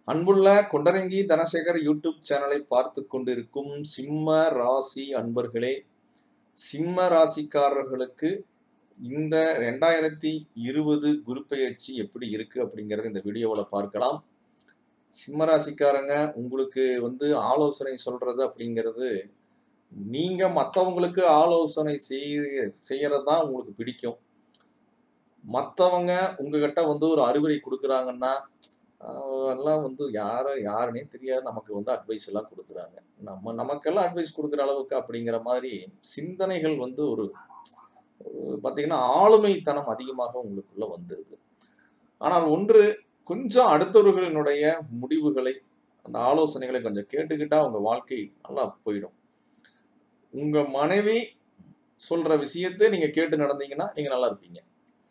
அன்புள்ள கொண்டரங்கி தனசேகர் யூடியூப் சேனலை பார்த்து கொண்டிருக்கும் சிம்ம ராசி அன்பர்களே சிம்ம ராசிக்காரர்களுக்கு இந்த ரெண்டாயிரத்தி இருபது குரு பெயர்ச்சி எப்படி இருக்கு அப்படிங்கறத இந்த வீடியோவில் பார்க்கலாம் சிம்ம ராசிக்காரங்க உங்களுக்கு வந்து ஆலோசனை சொல்றது அப்படிங்கிறது நீங்க மற்றவங்களுக்கு ஆலோசனை செய்ய செய்யறது தான் உங்களுக்கு பிடிக்கும் மற்றவங்க உங்ககிட்ட வந்து ஒரு அறிவுரை கொடுக்குறாங்கன்னா ஆஹ் எல்லாம் வந்து யார யாருன்னே தெரியாது நமக்கு வந்து அட்வைஸ் எல்லாம் கொடுக்குறாங்க நம்ம நமக்கெல்லாம் அட்வைஸ் கொடுக்குற அளவுக்கு அப்படிங்கிற மாதிரி சிந்தனைகள் வந்து ஒரு ஒரு பார்த்தீங்கன்னா ஆளுமைத்தனம் அதிகமாக உங்களுக்குள்ள வந்துடுது ஆனால் ஒன்று கொஞ்சம் அடுத்தவர்களினுடைய முடிவுகளை அந்த ஆலோசனைகளை கொஞ்சம் கேட்டுக்கிட்டா உங்க வாழ்க்கை நல்லா போயிடும் உங்க மனைவி சொல்ற விஷயத்தை நீங்க கேட்டு நடந்தீங்கன்னா நீங்க நல்லா இருப்பீங்க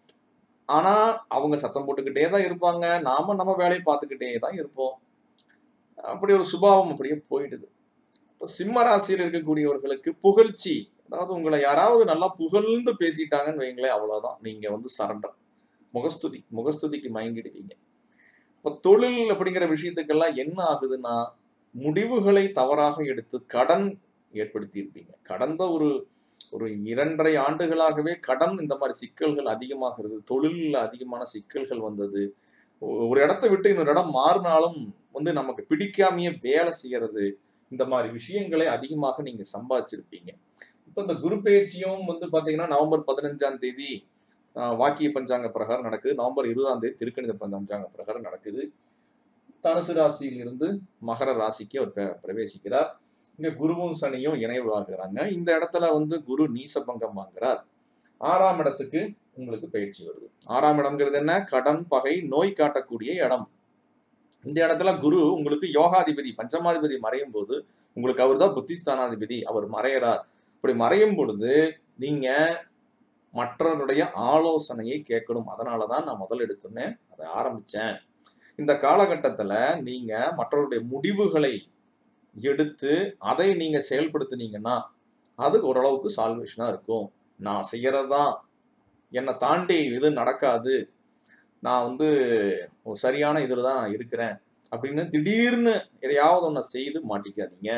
ஆனா அவங்க சத்தம் போட்டுக்கிட்டே தான் இருப்பாங்க நாம நம்ம வேலையை பார்த்துக்கிட்டே தான் இருப்போம் அப்படி ஒரு சுபாவம் அப்படியே போயிடுது இப்போ சிம்ம ராசியில் இருக்கக்கூடியவர்களுக்கு புகழ்ச்சி அதாவது உங்களை யாராவது நல்லா புகழ்ந்து பேசிட்டாங்கன்னு வைங்களேன் அவ்வளவுதான் நீங்க வந்து சரண்டர் முகஸ்துதி முகஸ்துதிக்கு மயங்கிடுவீங்க இப்போ தொழில் அப்படிங்கிற விஷயத்துக்கெல்லாம் என்ன ஆகுதுன்னா முடிவுகளை தவறாக எடுத்து கடன் ஏற்படுத்தி இருப்பீங்க கடந்த ஒரு ஒரு இரண்டரை ஆண்டுகளாகவே கடன் இந்த மாதிரி சிக்கல்கள் அதிகமாகிறது தொழிலில் அதிகமான சிக்கல்கள் வந்தது ஒ- ஒரு இடத்த விட்டு இன்னொரு இடம் மாறினாலும் வந்து நமக்கு பிடிக்காமையே வேலை செய்யறது இந்த மாதிரி விஷயங்களை அதிகமாக நீங்க சம்பாதிச்சிருப்பீங்க இப்போ இந்த குரு பயிற்சியும் வந்து பாத்தீங்கன்னா நவம்பர் பதினஞ்சாம் தேதி ஆஹ், வாக்கிய பஞ்சாங்க பிரகாரம் நடக்குது நவம்பர் இருபதாம் தேதி திருக்கணித பஞ்சாங்க பிரகாரம் நடக்குது தனுசு ராசியிலிருந்து மகர ராசிக்கு அவர் பிர- பிரவேசிக்கிறார் இங்க குருவும் சனியும் இணைவாகிறாங்க இந்த இடத்துல வந்து குரு நீசபங்கம் வாங்குறார் ஆறாம் இடத்துக்கு உங்களுக்கு பயிற்சி வருது ஆறாம் இடம்ங்கிறது என்ன கடன் பகை நோய் காட்டக்கூடிய இடம் இந்த இடத்துல குரு உங்களுக்கு யோகாதிபதி பஞ்சமாதிபதி மறையும் போது உங்களுக்கு அவர் தான் புத்திஸ்தானாதிபதி அவர் மறையறார் இப்படி மறையும் பொழுது நீங்க மற்றவருடைய ஆலோசனையை கேட்கணும் அதனால தான் நான் முதல் எடுத்தோன்னே அதை ஆரம்பிச்சேன் இந்த காலகட்டத்துல நீங்க மற்றவருடைய முடிவுகளை எடுத்து அதை நீங்க செயல்படுத்துனீங்கன்னா அது ஓரளவுக்கு சால்வேஷனா இருக்கும் நான் செய்யறதுதான் என்னை தாண்டி இது நடக்காது நான் வந்து ஒரு சரியான இதில் தான் நான் இருக்கிறேன் அப்படின்னு திடீர்னு எதையாவது ஒன்றை செய்து மாட்டிக்காதீங்க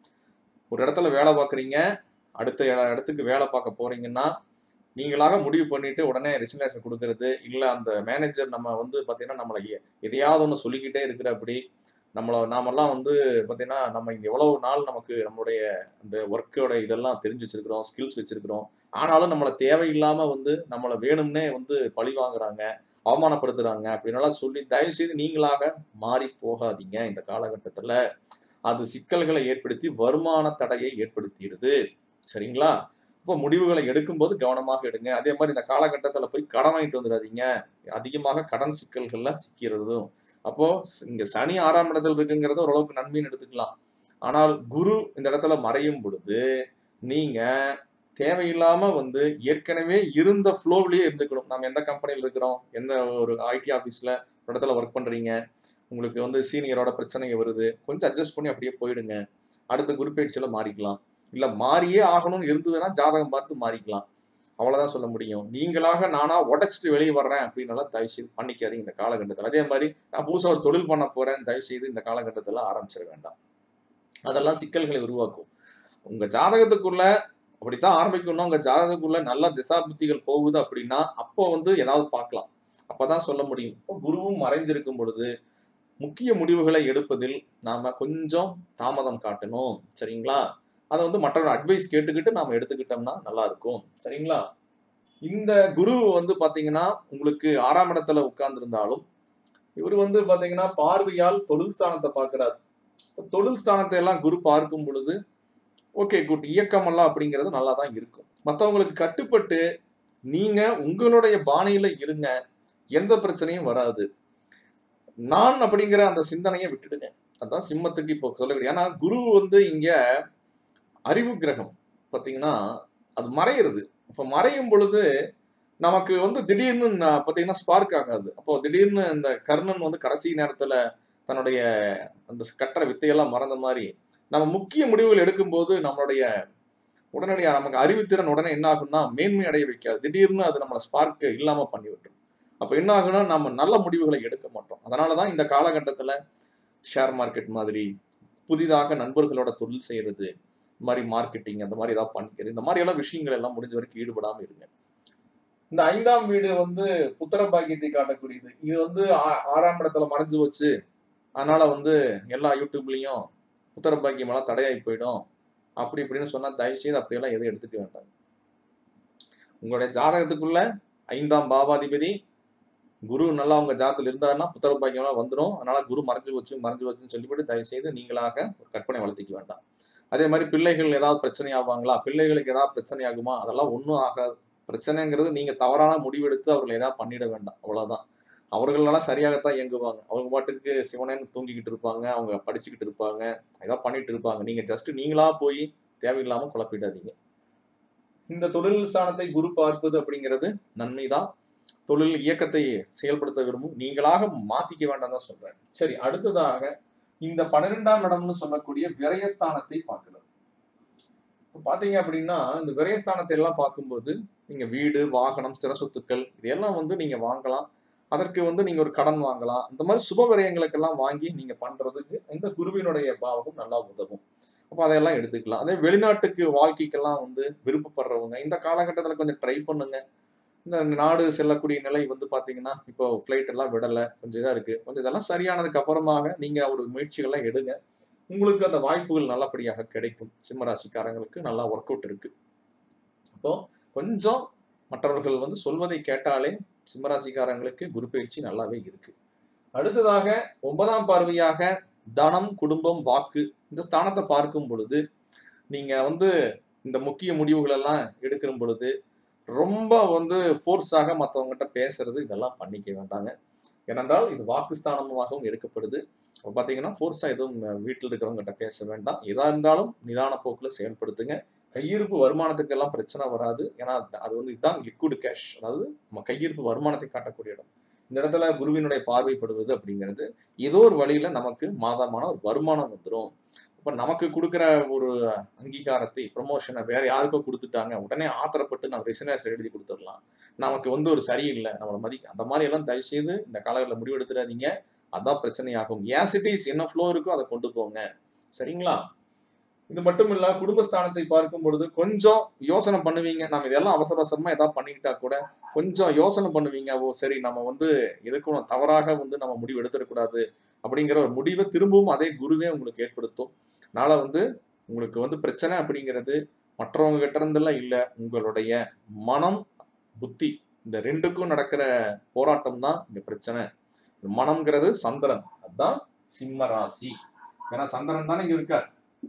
ஒரு இடத்துல வேலை பார்க்குறீங்க அடுத்த இட- இடத்துக்கு வேலை பார்க்க போறீங்கன்னா நீங்களாக முடிவு பண்ணிட்டு உடனே ரெசிக்னேஷன் கொடுக்கறது இல்லை அந்த மேனேஜர் நம்ம வந்து பார்த்தீங்கன்னா நம்மளை எ- எதையாவது ஒன்று சொல்லிக்கிட்டே இருக்கிற அப்படி நம்மளை நாமெல்லாம் வந்து பார்த்தீங்கன்னா நம்ம இங்கே எவ்வளவு நாள் நமக்கு நம்மளுடைய அந்த ஒர்க்கோட இதெல்லாம் தெரிஞ்சு வச்சிருக்கிறோம் ஸ்கில்ஸ் வச்சிருக்கிறோம் ஆனாலும் நம்மளை தேவையில்லாம வந்து நம்மளை வேணும்னே வந்து பழி வாங்குறாங்க அவமானப்படுத்துறாங்க அப்படின்னலாம் சொல்லி தயவு செய்து நீங்களாக மாறி போகாதீங்க இந்த காலகட்டத்தில் அது சிக்கல்களை ஏற்படுத்தி வருமான தடையை ஏற்படுத்திடுது சரிங்களா இப்போ முடிவுகளை எடுக்கும்போது கவனமாக எடுங்க அதே மாதிரி இந்த காலகட்டத்தில் போய் கடன் வாங்கிட்டு வந்துடாதீங்க அதிகமாக கடன் சிக்கல்கள்ல சிக்கிறதும் அப்போ ஸ்- இங்க சனி ஆறாம் இடத்துல இருக்குங்கிறத ஓரளவுக்கு நன்மைன்னு எடுத்துக்கலாம் ஆனால் குரு இந்த இடத்துல மறையும் பொழுது நீங்க தேவையில்லாம வந்து ஏற்கனவே இருந்த ஃப்ளோவிலேயே இருந்துக்கணும் நம்ம எந்த கம்பெனியில் இருக்கிறோம் எந்த ஒரு ஐடி ஆஃபீஸில் ஒரு இடத்துல ஒர்க் பண்ணுறீங்க உங்களுக்கு வந்து சீனியரோட பிரச்சனைங்க வருது கொஞ்சம் அட்ஜஸ்ட் பண்ணி அப்படியே போயிடுங்க அடுத்த குரூப்பேட்சியில் மாறிக்கலாம் இல்லை மாறியே ஆகணும்னு இருந்ததுன்னா ஜாதகம் பார்த்து மாறிக்கலாம் அவ்வளோதான் சொல்ல முடியும் நீங்களாக நானா உடச்சிட்டு வெளியே வர்றேன் அப்படின்னால தயவு செய்து பண்ணிக்காதீங்க இந்த காலகட்டத்தில் அதே மாதிரி நான் புதுசாக ஒரு தொழில் பண்ண போறேன் தயவு செய்து இந்த காலகட்டத்தில் ஆரம்பிச்சிட வேண்டாம் அதெல்லாம் சிக்கல்களை உருவாக்கும் உங்க ஜாதகத்துக்குள்ள அப்படித்தான் ஆரம்பிக்கணும் உங்க ஜாதகத்துக்குள்ள நல்ல திசாபுத்திகள் போகுது அப்படின்னா அப்போ வந்து ஏதாவது பார்க்கலாம் அப்பதான் சொல்ல முடியும் இப்போ குருவும் மறைஞ்சிருக்கும் பொழுது முக்கிய முடிவுகளை எடுப்பதில் நாம கொஞ்சம் தாமதம் காட்டணும் சரிங்களா அதை வந்து மற்றொரு அட்வைஸ் கேட்டுக்கிட்டு நாம எடுத்துக்கிட்டோம்னா நல்லா இருக்கும் சரிங்களா இந்த குரு வந்து பாத்தீங்கன்னா உங்களுக்கு ஆறாம் இடத்துல உட்கார்ந்திருந்தாலும் இவர் வந்து பாத்தீங்கன்னா பார்வையால் தொழில் ஸ்தானத்தை பார்க்கிறார் இப்ப தொழில் ஸ்தானத்தை எல்லாம் குரு பார்க்கும் பொழுது ஓகே குட் இயக்கமெல்லாம் அப்படிங்கிறது நல்லா தான் இருக்கும் மற்றவங்களுக்கு கட்டுப்பட்டு நீங்க உங்களுடைய பாணியில இருங்க எந்த பிரச்சனையும் வராது நான் அப்படிங்கிற அந்த சிந்தனையை விட்டுடுங்க அதான் சிம்மத்துக்கு இப்போ சொல்லக்கூடிய ஏன்னா குரு வந்து இங்க அறிவு கிரகம் பார்த்தீங்கன்னா அது மறையிறது இப்போ மறையும் பொழுது நமக்கு வந்து திடீர்னு ந- பார்த்தீங்கன்னா ஸ்பார்க் ஆகாது அப்போ திடீர்னு இந்த கர்ணன் வந்து கடைசி நேரத்துல தன்னுடைய அந்த கட்டுற வித்தையெல்லாம் மறந்த மாதிரி நம்ம முக்கிய முடிவுகள் எடுக்கும்போது நம்மளுடைய உடனடியாக நமக்கு அறிவுத்திறன் உடனே என்ன ஆகும்னா மேன்மை அடைய வைக்காது திடீர்னு அது நம்மளை ஸ்பார்க் இல்லாம பண்ணி விட்டுரும் அப்போ என்ன ஆகும்னா நம்ம நல்ல முடிவுகளை எடுக்க மாட்டோம் அதனால தான் இந்த காலகட்டத்தில் ஷேர் மார்க்கெட் மாதிரி புதிதாக நண்பர்களோட தொழில் செய்யறது இந்த மாதிரி மார்க்கெட்டிங் அந்த மாதிரி ஏதாவது பண்ணிக்கிறது இந்த மாதிரி எல்லாம் விஷயங்கள் எல்லாம் முடிஞ்ச வரைக்கும் ஈடுபடாம இருங்க இந்த ஐந்தாம் வீடு வந்து புத்திர பாக்கியத்தை காட்டக்கூடியது இது வந்து ஆ- ஆறாம் இடத்துல மறைஞ்சு வச்சு அதனால வந்து எல்லா யூடியூப்லயும் புத்திர பாக்கியம் எல்லாம் தடையாகி போயிடும் அப்படி இப்படின்னு சொன்னா தயவு செய்து அப்படியெல்லாம் எதுவும் எடுத்துக்க வேண்டாம் உங்களுடைய ஜாதகத்துக்குள்ள ஐந்தாம் பாவாதிபதி குரு நல்லா உங்க ஜாதத்தில் இருந்தாருன்னா புத்திர பாக்கியம்லாம் வந்துடும் அதனால குரு மறைஞ்சு வச்சு மறைஞ்சு வச்சுன்னு சொல்லிவிட்டு தயவு செய்து நீங்களாக ஒரு கற்பனை வளர்த்திக்க வேண்டாம் அதே மாதிரி பிள்ளைகள் ஏதாவது பிரச்சனை ஆவாங்களா பிள்ளைகளுக்கு ஏதாவது பிரச்சனை ஆகுமா அதெல்லாம் ஒன்றும் ஆகாது பிரச்சனைங்கிறது நீங்க தவறான முடிவெடுத்து அவர்களை ஏதாவது பண்ணிட வேண்டாம் அவ்வளவுதான் அவர்களெல்லாம் சரியாகத்தான் இயங்குவாங்க அவங்க பாட்டுக்கு சிவனேன்னு தூங்கிக்கிட்டு இருப்பாங்க அவங்க படிச்சுக்கிட்டு இருப்பாங்க ஏதாவது பண்ணிட்டு இருப்பாங்க நீங்க ஜஸ்ட் நீங்களா போய் தேவையில்லாம குழப்பிடாதீங்க இந்த தொழில் ஸ்தானத்தை குரு பார்ப்பது அப்படிங்கிறது நன்மைதான் தொழில் இயக்கத்தை செயல்படுத்த விரும்பும் நீங்களாக மாத்திக்க வேண்டாம் தான் சொல்றேன் சரி அடுத்ததாக இந்த பன்னிரெண்டாம் இடம்னு சொல்லக்கூடிய விரயஸ்தானத்தை பார்க்கிறது இப்ப பாத்தீங்க அப்படின்னா இந்த விரயஸ்தானத்தை எல்லாம் பார்க்கும்போது நீங்க வீடு வாகனம் சிற சொத்துக்கள் இதெல்லாம் வந்து நீங்க வாங்கலாம் அதற்கு வந்து நீங்க ஒரு கடன் வாங்கலாம் இந்த மாதிரி சுப விரயங்களுக்கெல்லாம் வாங்கி நீங்க பண்றதுக்கு இந்த குருவினுடைய பாவகம் நல்லா உதவும் அப்போ அதையெல்லாம் எடுத்துக்கலாம் அதே வெளிநாட்டுக்கு வாழ்க்கைக்கெல்லாம் வந்து விருப்பப்படுறவங்க இந்த காலகட்டத்தில் கொஞ்சம் ட்ரை பண்ணுங்க இந்த நாடு செல்லக்கூடிய நிலை வந்து பாத்தீங்கன்னா இப்போ ஃப்ளைட் எல்லாம் விடலை கொஞ்சம் இதாக இருக்கு கொஞ்சம் இதெல்லாம் சரியானதுக்கு அப்புறமாக நீங்க ஒரு முயற்சிகள்லாம் எடுங்க உங்களுக்கு அந்த வாய்ப்புகள் நல்லபடியாக கிடைக்கும் சிம்மராசிக்காரங்களுக்கு நல்லா ஒர்க் அவுட் இருக்கு அப்போ கொஞ்சம் மற்றவர்கள் வந்து சொல்வதை கேட்டாலே சிம்மராசிக்காரங்களுக்கு குரு பயிற்சி நல்லாவே இருக்கு அடுத்ததாக ஒன்பதாம் பார்வையாக தனம் குடும்பம் வாக்கு இந்த ஸ்தானத்தை பார்க்கும் பொழுது நீங்க வந்து இந்த முக்கிய முடிவுகள் எல்லாம் எடுக்கிற பொழுது ரொம்ப வந்து ஃபோர்ஸாக மற்றவங்ககிட்ட பேசுறது இதெல்லாம் பண்ணிக்க வேண்டாங்க ஏனென்றால் இது வாக்குஸ்தானமாகவும் எடுக்கப்படுது அப்போ பார்த்தீங்கன்னா ஃபோர்ஸாக எதுவும் வீட்டில் இருக்கிறவங்ககிட்ட பேச வேண்டாம் எதா இருந்தாலும் நிதான போக்கில் செயல்படுத்துங்க கையிருப்பு வருமானத்துக்கு எல்லாம் பிரச்சனை வராது ஏன்னா அது வந்து இதுதான் லிக்விட் கேஷ் அதாவது நம்ம கையிருப்பு வருமானத்தை காட்டக்கூடிய இடம் இந்த இடத்துல குருவினுடைய பார்வைப்படுவது அப்படிங்கிறது ஏதோ ஒரு வழியில நமக்கு மாதமான ஒரு வருமானம் வந்துடும் இப்போ நமக்கு கொடுக்குற ஒரு அங்கீகாரத்தை ப்ரொமோஷனை வேற யாருக்கோ கொடுத்துட்டாங்க உடனே ஆத்திரப்பட்டு நம்ம ரெசினேஷன் எழுதி கொடுத்துடலாம் நமக்கு வந்து ஒரு சரியில்லை நம்மளை மதிக்க அந்த மாதிரி எல்லாம் தயவு செய்து இந்த காலங்களில் முடிவெடுத்துடாதீங்க அதான் பிரச்சனையாகும் ஏசிட்டிஸ் என்ன ஃப்ளோ இருக்கோ அதை கொண்டு போங்க சரிங்களா இது மட்டும் இல்ல குடும்பஸ்தானத்தை பார்க்கும் பொழுது கொஞ்சம் யோசனை பண்ணுவீங்க நம்ம இதெல்லாம் அவசர அவசரமா ஏதாவது பண்ணிக்கிட்டா கூட கொஞ்சம் யோசனை பண்ணுவீங்க ஓ சரி நம்ம வந்து எதுக்கும் தவறாக வந்து நம்ம முடிவு எடுத்துடக்கூடாது அப்படிங்கிற ஒரு முடிவை திரும்பவும் அதே குருவே உங்களுக்கு ஏற்படுத்தும் அதனால வந்து உங்களுக்கு வந்து பிரச்சனை அப்படிங்கிறது மற்றவங்க கிட்ட இருந்தெல்லாம் இல்லை உங்களுடைய மனம் புத்தி இந்த ரெண்டுக்கும் நடக்கிற போராட்டம் தான் இங்க பிரச்சனை மனம்ங்கிறது சந்திரன் அதுதான் சிம்ம ராசி ஏன்னா சந்திரன் தானே இங்க இருக்கார்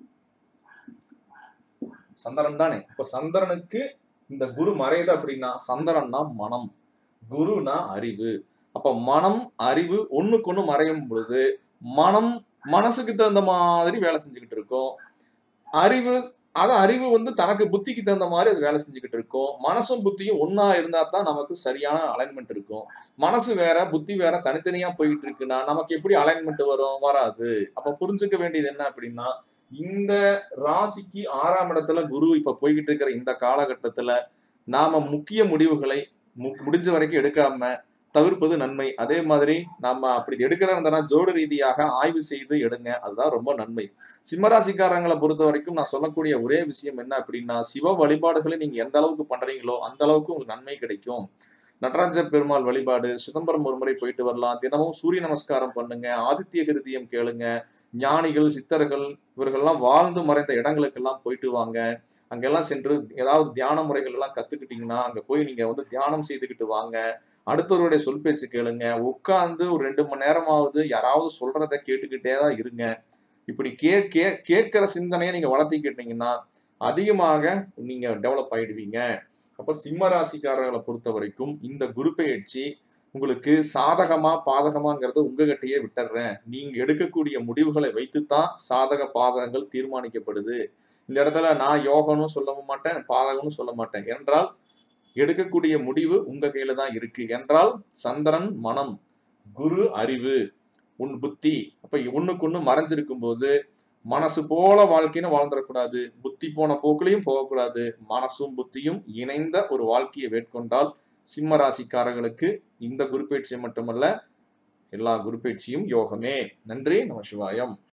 சந்திரன் தானே இப்ப சந்திரனுக்கு இந்த குரு மறையுது அப்படின்னா சந்திரன்னா மனம் குருனா அறிவு அப்ப மனம் அறிவு ஒண்ணுக்கு ஒண்ணு மறையும் பொழுது மனம் மனசுக்கு தகுந்த மாதிரி வேலை செஞ்சுக்கிட்டு இருக்கும் அறிவு அது அறிவு வந்து தனக்கு புத்திக்கு தகுந்த மாதிரி அது வேலை செஞ்சுக்கிட்டு இருக்கும் மனசும் புத்தியும் ஒன்னா இருந்தா தான் நமக்கு சரியான அலைன்மெண்ட் இருக்கும் மனசு வேற புத்தி வேற தனித்தனியா போயிட்டு இருக்குன்னா நமக்கு எப்படி அலைன்மெண்ட் வரும் வராது அப்ப புரிஞ்சுக்க வேண்டியது என்ன அப்படின்னா இந்த ராசிக்கு ஆறாம் இடத்துல குரு இப்ப போய்கிட்டு இருக்கிற இந்த காலகட்டத்துல நாம முக்கிய முடிவுகளை மு- முடிஞ்ச வரைக்கும் எடுக்காம தவிர்ப்பது நன்மை அதே மாதிரி நாம அப்படி எடுக்கிறதா ஜோடு ரீதியாக ஆய்வு செய்து எடுங்க அதுதான் ரொம்ப நன்மை சிம்மராசிக்காரங்களை பொறுத்த வரைக்கும் நான் சொல்லக்கூடிய ஒரே விஷயம் என்ன அப்படின்னா சிவ வழிபாடுகளை நீங்க எந்த அளவுக்கு பண்றீங்களோ அந்த அளவுக்கு உங்களுக்கு நன்மை கிடைக்கும் நடராஜ பெருமாள் வழிபாடு சிதம்பரம் ஒரு முறை போயிட்டு வரலாம் தினமும் சூரிய நமஸ்காரம் பண்ணுங்க ஆதித்ய ஹிருதியம் கேளுங்க ஞானிகள் சித்தர்கள் இவர்கள்லாம் வாழ்ந்து மறைந்த இடங்களுக்கெல்லாம் போயிட்டு வாங்க அங்கெல்லாம் சென்று ஏதாவது தியான முறைகள் எல்லாம் கத்துக்கிட்டீங்கன்னா அங்க போய் நீங்க வந்து தியானம் செய்துக்கிட்டு வாங்க அடுத்தவருடைய சொல் பேச்சு கேளுங்க உட்கார்ந்து ஒரு ரெண்டு மணி நேரமாவது யாராவது சொல்றத கேட்டுக்கிட்டே தான் இருங்க இப்படி கே கே கேட்கிற சிந்தனையை நீங்க வளர்த்திக்கிட்டீங்கன்னா அதிகமாக நீங்க டெவலப் ஆயிடுவீங்க அப்ப சிம்ம ராசிக்காரர்களை பொறுத்த வரைக்கும் இந்த குரு பெயர்ச்சி உங்களுக்கு சாதகமா பாதகமாங்கிறத உங்ககிட்டயே விட்டுறேன் நீங்க எடுக்கக்கூடிய முடிவுகளை வைத்துத்தான் சாதக பாதகங்கள் தீர்மானிக்கப்படுது இந்த இடத்துல நான் யோகனும் சொல்ல மாட்டேன் பாதகம்னு சொல்ல மாட்டேன் என்றால் எடுக்கக்கூடிய முடிவு உங்க கையில தான் இருக்கு என்றால் சந்திரன் மனம் குரு அறிவு உன் புத்தி அப்ப ஒண்ணுக்கு ஒண்ணு மறைஞ்சிருக்கும் போது மனசு போல வாழ்க்கைன்னு வாழ்ந்துடக்கூடாது புத்தி போன போக்குலையும் போகக்கூடாது மனசும் புத்தியும் இணைந்த ஒரு வாழ்க்கையை மேற்கொண்டால் சிம்ம ராசிக்காரர்களுக்கு இந்த குருப்பெயர்ச்சி மட்டுமல்ல எல்லா குரு பயிற்சியும் யோகமே நன்றி நம சிவாயம்